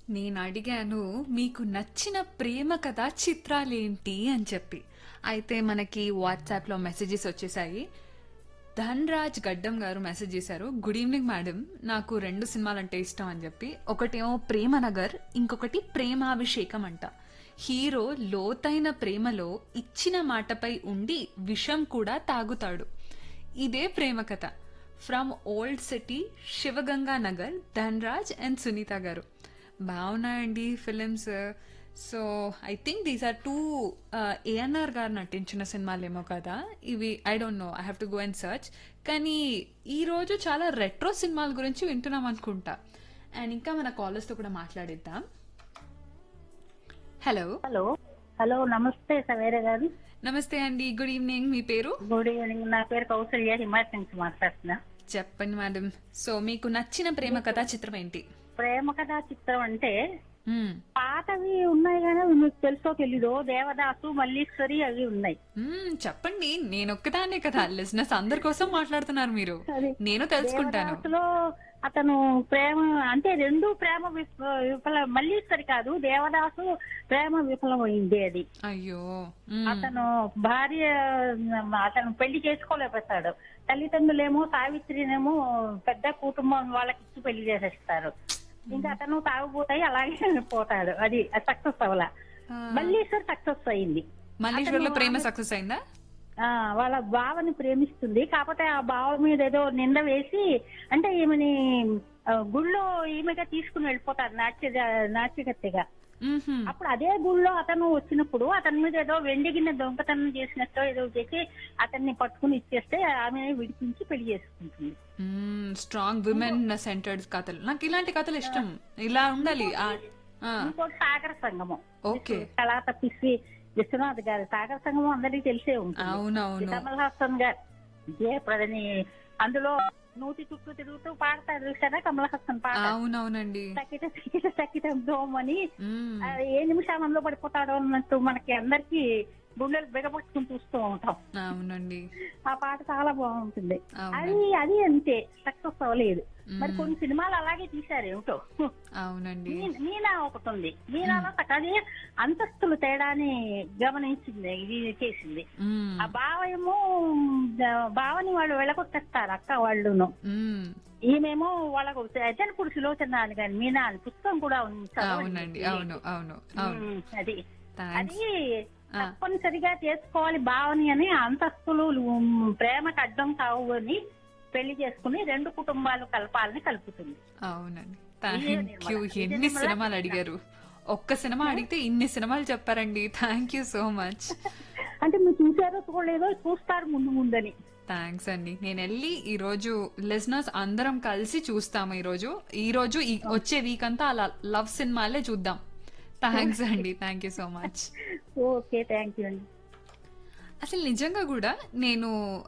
నేను అడిగాను మీకు నచ్చిన ప్రేమ కథ చిత్రాలేంటి అని చెప్పి అయితే మనకి వాట్సాప్లో మెసేజెస్ వచ్చేసాయి ధన్రాజ్ గడ్డం గారు మెసేజ్ చేశారు గుడ్ ఈవినింగ్ మేడం నాకు రెండు సినిమాలు అంటే ఇష్టం అని చెప్పి ఒకటేమో ప్రేమ నగర్ ఇంకొకటి ప్రేమాభిషేకం అంట హీరో లోతైన ప్రేమలో ఇచ్చిన మాటపై ఉండి విషం కూడా తాగుతాడు ఇదే ప్రేమ కథ from old city Shivaganga Nagar Dhanraj and Sunitha garu బాగున్నాయండి films so I think these are two ANR garu నటించిన సినిమాలేమో కదా ఇవి I don't know I have to go and search కానీ ఈ రోజు చాలా రెట్రో సినిమాల గురించి వింటున్నాం అనుకుంటా అండ్ ఇంకా మన కాలర్స్తో కూడా మాట్లాడిద్దాం హలో హలో హలో నమస్తే సవేర గారు నమస్తే అండి గుడ్ ఈవినింగ్ మీ పేరు గుడ్ ఈవినింగ్ నా పేరు కౌసల్య హిమాచల్ నుంచి మాట్లాడుతున్నా చెప్పండి మేడం సో మీకు నచ్చిన ప్రేమ కథా చిత్రం ఏంటి ప్రేమ కథా చిత్రం అంటే మ్మ్. పాతవి ఉన్నాయి కానీ అవి మీకు తెలుసో తెలీదో దేవదాసు మల్లీశ్వరి అవి ఉన్నాయి మ్మ్, చెప్పండి నేను ఒక్కదానే కదా లిజినెస్ అందరి కోసం మాట్లాడుతున్నారు మీరు అది నేను తెలుసుకుంటాను దేవదాసులో అతను ప్రేమ అంటే రెండు ప్రేమ విఫ- విఫల మల్లీశ్వరి కాదు దేవదాసు ప్రేమ విఫలమైంది అది అయ్యో మ్మ్. అతను భార్య అతను పెళ్లి చేసుకోలేకపోతాడు తల్లిదండ్రులేమో సావిత్రినేమో పెద్ద కుటుంబం వాళ్ళకి ఇచ్చి పెళ్లి చేసేస్తారు ఇంకా అతను తాగుపోతాయి అలాగే పోతాడు అది సక్సెస్ అవ్వాల ఆ, మల్లీశ్వర్ సక్సెస్ అయింది మల్లీశ్వర్లో ప్రేమ సక్సెస్ అయిందా ఆ వాళ్ళ బావని ప్రేమిస్తుంది కాకపోతే ఆ బావ మీద ఏదో నింద వేసి అంటే ఈమెని ఆ, గుళ్ళో ఈమెగా తీసుకుని వెళ్ళిపోతారు నాట్య నాట్యగత్తెగా మ్మ్హ్మ్. అప్పుడు అదే గుళ్ళో అతను వచ్చినప్పుడు అతని మీద ఏదో వెండి గిన్నె దొంగతనం చేసినట్టు ఏదో చేసి అతన్ని పట్టుకుని ఇచ్చేస్తే ఆమె విడిపించి పెళ్లి చేసుకుంటుంది మ్మ్, స్ట్రాంగ్ విమెన్ సెంటర్డ్ కథలు నాకు ఇలాంటి కథలు ఇష్టం ఇలా ఉండాలి ఆ, ఆ, ఇంకోటి సాగర సంగమం ఓకే కళా తప్పిసి విశ్వనాథ్ గారు సాగర సంగమం అందరికీ తెలిసే ఉంటుంది అవునవును కమల్ హాసన్ గారు జయప్రదని అందులో నూతి చుట్టూ తిరుగుతూ పాడతాడు చూసారా కమల్ హాసన్ పాట అవునవునండి సకిట సకిట సకిట దోమ్ అని మ్మ్. ఆ, ఏ నిమిషానంలో పడిపోతాడో అన్నట్టు మనకి అందరికి గుండెలు బిగపట్టుకుని చూస్తూ ఉంటాం అవునండి ఆ పాట చాలా బాగుంటుంది అవును. అది అది అంతే సక్సెస్ అవ్వలేదు మరి మ్మ్. కొన్ని సినిమాలు అలాగే తీశారు ఏమిటో అవునండి మీ- మీనా ఒకటి ఉంది మీనాలో సకాలి అంతస్తులు తేడాని గమనించింది ఇది చేసింది మ్మ్. ఆ బావ ఏమో ద- బావని వాళ్ళు వెళ్ళగొట్టేస్తారు అక్క వాళ్ళును మ్మ్. ఈమెమో వాళ్ళకు అజనపుడు సులోచన అని కానీ మీనా అని పుస్తకం కూడా ఉంది చదవండి. అవునండి అవును అవును అవును ఉమ్, అది థ్యాంక్స్ అది తప్పనిసరిగా చేసుకోవాలి భావని అని అంతస్తులు ఉమ్, ప్రేమకు అడ్డం కావు అని పెళ్లి చేసుకుని రెండు కుటుంబాలు కలపాలని కలుపుతుంది అవునండి ఇదే థ్యాంక్ నిర్మల. యూ ఇదే ఎన్ని నిర్మల. సినిమాలు అడిగారు ఒక్క సినిమా అడిగితే ఇన్ని సినిమాలు చెప్పారండి థ్యాంక్ యూ సో మచ్ అంటే మీరు చూసారో చూడలేదో చూస్తారు ముందు ముందని థ్యాంక్స్ అండి నేను వెళ్ళి ఈ రోజు లిజనర్స్ అందరం కలిసి చూస్తాము ఈ రోజు ఈ రోజు ఈ వచ్చే వీక్ అంతా అలా లవ్ సినిమాలే చూద్దాం థ్యాంక్స్ అండి thank you so much okay thank you అండి అసలు నిజంగా కూడా నేను